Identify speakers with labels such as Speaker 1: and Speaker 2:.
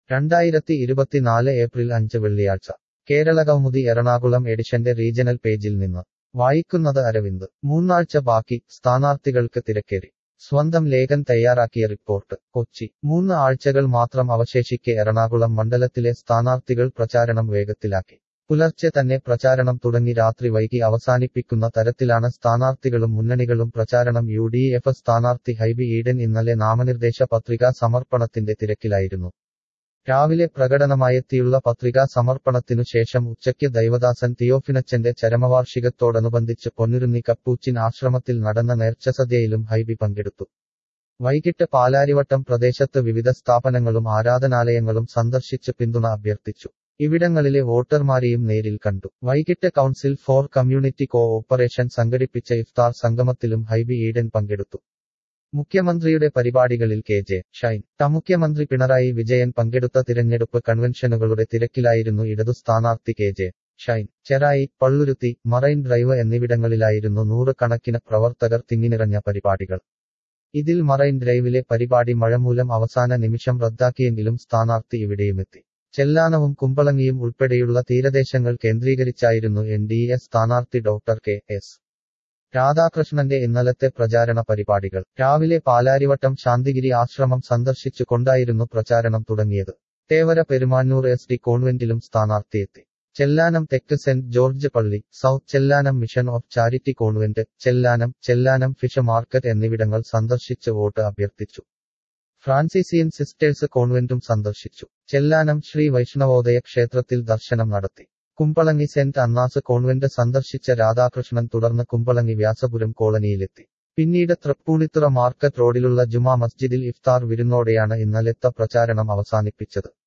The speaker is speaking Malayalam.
Speaker 1: രണ്ടായിരത്തി ഇരുപത്തിനാല് ഏപ്രിൽ അഞ്ച് വെള്ളിയാഴ്ച കേരളകൗമുദി എറണാകുളം എഡിഷന്റെ റീജണൽ പേജിൽ നിന്ന് വായിക്കുന്നത് അരവിന്ദ് മൂന്നാഴ്ച ബാക്കി സ്ഥാനാർത്ഥികൾക്ക് തിരക്കേറി സ്വന്തം ലേഖൻ തയ്യാറാക്കിയ റിപ്പോർട്ട് കൊച്ചി മൂന്ന് ആഴ്ചകൾ മാത്രം അവശേഷിക്കെ എറണാകുളം മണ്ഡലത്തിലെ സ്ഥാനാർത്ഥികൾ പ്രചാരണം വേഗത്തിലാക്കി പുലർച്ചെ തന്നെ പ്രചാരണം തുടങ്ങി രാത്രി വൈകി അവസാനിപ്പിക്കുന്ന തരത്തിലാണ് സ്ഥാനാർത്ഥികളും മുന്നണികളും പ്രചാരണം യു ഡി എഫ് സ്ഥാനാർത്ഥി ഹൈബി ഈഡൻ ഇന്നലെ നാമനിർദ്ദേശ പത്രികാ സമർപ്പണത്തിന്റെ തിരക്കിലായിരുന്നു രാവിലെ പ്രകടനമായെത്തിയുള്ള പത്രികാ സമർപ്പണത്തിനു ശേഷം ഉച്ചയ്ക്ക് ദൈവദാസൻ തിയോഫിനച്ചന്റെ ചരമവാർഷികത്തോടനുബന്ധിച്ച് പൊന്നുരുന്നി കപ്പൂച്ചിൻ ആശ്രമത്തിൽ നടന്ന നേർച്ചസദ്യയിലും ഹൈബി പങ്കെടുത്തു വൈകിട്ട് പാലാരിവട്ടം പ്രദേശത്ത് വിവിധ സ്ഥാപനങ്ങളും ആരാധനാലയങ്ങളും സന്ദർശിച്ച് പിന്തുണ അഭ്യർത്ഥിച്ചു ഇവിടങ്ങളിലെ വോട്ടർമാരെയും നേരിൽ കണ്ടു വൈകിട്ട് council for community cooperation സംഘടിപ്പിച്ച ഇഫ്താർ സംഗമത്തിലും ഹൈബി ഈഡൻ പങ്കെടുത്തു മുഖ്യമന്ത്രിയുടെ പരിപാടികളിൽ കെ ജെ ഷൈൻ ത മുഖ്യമന്ത്രി പിണറായി വിജയൻ പങ്കെടുത്ത തിരഞ്ഞെടുപ്പ് കൺവെൻഷനുകളുടെ തിരക്കിലായിരുന്നു ഇടതു സ്ഥാനാർത്ഥി K J Shine Cherai Palluruthy marine drive എന്നിവിടങ്ങളിലായിരുന്നു നൂറുകണക്കിന് പ്രവർത്തകർ തിങ്ങിനിറഞ്ഞ പരിപാടികൾ ഇതിൽ മറൈൻ ഡ്രൈവിലെ പരിപാടി മഴമൂലം അവസാന നിമിഷം റദ്ദാക്കിയെങ്കിലും സ്ഥാനാർത്ഥി ഇവിടെയുമെത്തി ചെല്ലാനവും കുമ്പളങ്ങിയും ഉൾപ്പെടെയുള്ള തീരദേശങ്ങൾ കേന്ദ്രീകരിച്ചായിരുന്നു എൻ ഡി എ സ്ഥാനാർത്ഥി ഡോക്ടർ കെ എസ് രാധാകൃഷ്ണന്റെ ഇന്നലത്തെ പ്രചാരണ പരിപാടികൾ രാവിലെ പാലാരിവട്ടം ശാന്തിഗിരി ആശ്രമം സന്ദർശിച്ചു കൊണ്ടായിരുന്നു പ്രചാരണം തുടങ്ങിയത് തേവര പെരുമാന്നൂർ എസ് ഡി കോൺവെന്റിലും സ്ഥാനാർത്ഥിയെത്തി ചെല്ലാനം തെക്ക് സെന്റ് ജോർജ് പള്ളി south Chellanam mission of charity convent Chellanam Chellanam fish market എന്നിവിടങ്ങൾ സന്ദർശിച്ച് വോട്ട് അഭ്യർത്ഥിച്ചു ഫ്രാൻസിസിയൻ സിസ്റ്റേഴ്സ് കോൺവെന്റും സന്ദർശിച്ചു ചെല്ലാനം ശ്രീ വൈഷ്ണവോദയ ക്ഷേത്രത്തിൽ ദർശനം നടത്തി കുമ്പളങ്ങി സെന്റ് അന്നാസ് കോൺവെന്റ് സന്ദർശിച്ച രാധാകൃഷ്ണൻ തുടർന്ന് കുമ്പളങ്ങി വ്യാസപുരം കോളനിയിലെത്തി പിന്നീട് തൃപ്പൂണിത്തുറ മാർക്കറ്റ് റോഡിലുള്ള ജുമാ മസ്ജിദിൽ ഇഫ്താർ വിരുന്നോടെയാണ് ഇന്നലത്തെ പ്രചാരണം അവസാനിപ്പിച്ചത്